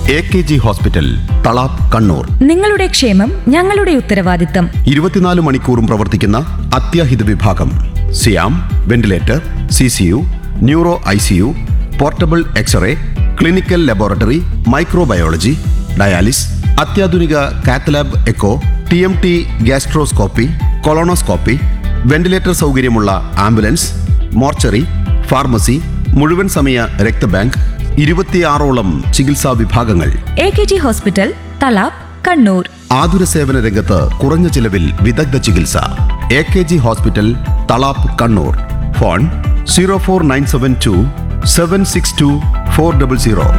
A K G hospital Thalap Kannur നിങ്ങളുടെ ക്ഷേമം ഞങ്ങളുടെ ഉത്തരവാദിത്തം ഇരുപത്തിനാല് മണിക്കൂറും പ്രവർത്തിക്കുന്ന അത്യാഹിത വിഭാഗം സിയാം ventilator C C U neuro I C U portable X ray clinical laboratory microbiology dialysis അത്യാധുനിക cath lab echo T M T gastroscopy colonoscopy ventilator സൗകര്യമുള്ള ആംബുലൻസ് മോർച്ചറി ഫാർമസി മുഴുവൻ സമയ രക്തബാങ്ക് ഇരുപത്തിയാറോളം ചികിത്സാ വിഭാഗങ്ങൾ A K G hospital Thalap Kannur ആതുര സേവന രംഗത്ത് കുറഞ്ഞ ചിലവിൽ വിദഗ്ധ ചികിത്സ A K G hospital Thalap Kannur phone zero four nine seven two seven six two four double zero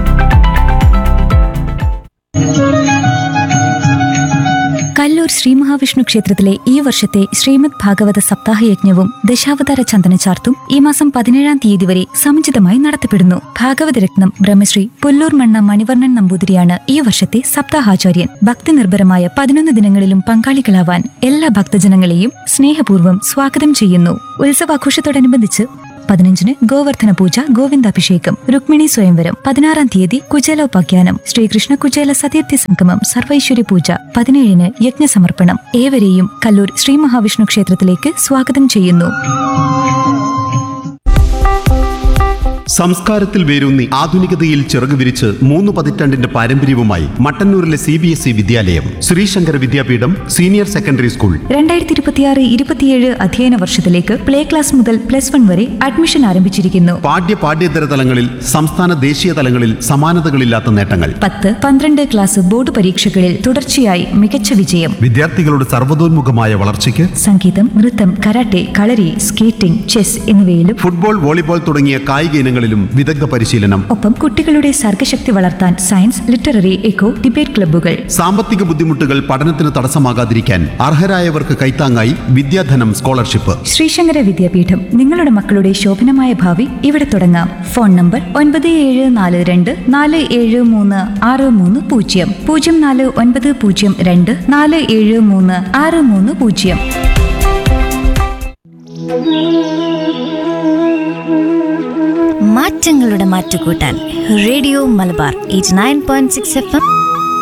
Kallur Shri Mahavishnu ക്ഷേത്രത്തിലെ ഈ വർഷത്തെ ശ്രീമദ് ഭാഗവത സപ്താഹ യജ്ഞവും ദശാവതാര ചന്ദനചാർത്തും ഈ മാസം പതിനേഴാം തീയതി വരെ സമുചിതമായി നടത്തപ്പെടുന്നു ഭാഗവതരത്നം ബ്രഹ്മശ്രീ പുല്ലൂർ മണ്ണ മണിവർണ്ണൻ നമ്പൂതിരിയാണ് ഈ വർഷത്തെ സപ്താഹാചാര്യൻ ഭക്തി നിർഭരമായ പതിനൊന്ന് ദിനങ്ങളിലും പങ്കാളികളാവാൻ എല്ലാ ഭക്തജനങ്ങളെയും സ്നേഹപൂർവ്വം സ്വാഗതം ചെയ്യുന്നു ഉത്സവാഘോഷത്തോടനുബന്ധിച്ച് പതിനഞ്ചിന് ഗോവർദ്ധന പൂജ ഗോവിന്ദാഭിഷേകം രുക്മിണി സ്വയംവരം പതിനാറാം തീയതി കുചേലോപാഖ്യാനം ശ്രീകൃഷ്ണ കുചേല സതീർത്ഥി സംഗമം സർവൈശ്വര്യ പൂജ പതിനേഴിന് യജ്ഞസമർപ്പണം ഏവരെയും കല്ലൂർ ശ്രീ മഹാവിഷ്ണു ക്ഷേത്രത്തിലേക്ക് സ്വാഗതം ചെയ്യുന്നു സംസ്കാരത്തിൽ വേരൂന്നി ആധുനികതയിൽ ചിറകു വിരിച്ച് മൂന്ന് പതിറ്റാണ്ടിന്റെ പാരമ്പര്യവുമായി മട്ടന്നൂരിലെ സി ബി എസ് ഇ വിദ്യാലയം Sreesankara Vidyapeetham senior secondary school രണ്ടായിരത്തി ഇരുപത്തിയാറ് ഇരുപത്തിയേഴ് അധ്യയന വർഷത്തിലേക്ക് പ്ലേ ക്ലാസ് മുതൽ പ്ലസ് വൺ വരെ അഡ്മിഷൻ ആരംഭിച്ചിരിക്കുന്നു പാഠ്യ പാഠ്യേതര തലങ്ങളിൽ സംസ്ഥാന ദേശീയ തലങ്ങളിൽ സമാനതകളില്ലാത്ത നേട്ടങ്ങൾ പത്ത് പന്ത്രണ്ട് ക്ലാസ് ബോർഡ് പരീക്ഷകളിൽ തുടർച്ചയായി മികച്ച വിജയം വിദ്യാർത്ഥികളുടെ സർവ്വതോന്മുഖമായ വളർച്ചയ്ക്ക് സംഗീതം നൃത്തം കരാട്ടെ കളരി സ്കേറ്റിംഗ് ചെസ് എന്നിവയിലും ഫുട്ബോൾ വോളിബോൾ തുടങ്ങിയ കായിക ഇനങ്ങളിലും വിദഗ്ധ പരിശീലനം ഒപ്പം കുട്ടികളുടെ സർഗശക്തി വളർത്താൻ സയൻസ് ലിറ്റററി എക്കോ ഡിബേറ്റ് ക്ലബ്ബുകൾ സാമ്പത്തിക ബുദ്ധിമുട്ടുകൾ പഠനത്തിന് തടസ്സമാകാതിരിക്കാൻ അർഹരായവർക്ക് കൈത്താങ്ങായി വിദ്യാധനം സ്കോളർഷിപ്പ് ശ്രീശങ്കര വിദ്യാപീഠം നിങ്ങളുടെ മക്കളുടെ ശോഭനമായ ഭാവി ഇവിടെ തുടങ്ങാം ഫോൺ നമ്പർ ഒൻപത് ഏഴ് നാല് രണ്ട് നാല് ഏഴ് മൂന്ന് ആറ് മൂന്ന് പൂജ്യം പൂജ്യം നാല് ഒൻപത് പൂജ്യം രണ്ട് നാല് ഏഴ് മൂന്ന് ആറ് മൂന്ന് പൂജ്യം മാറ്റങ്ങളുടെ മാറ്റുകൂട്ടാൻ radio Malabar eight nine point six F M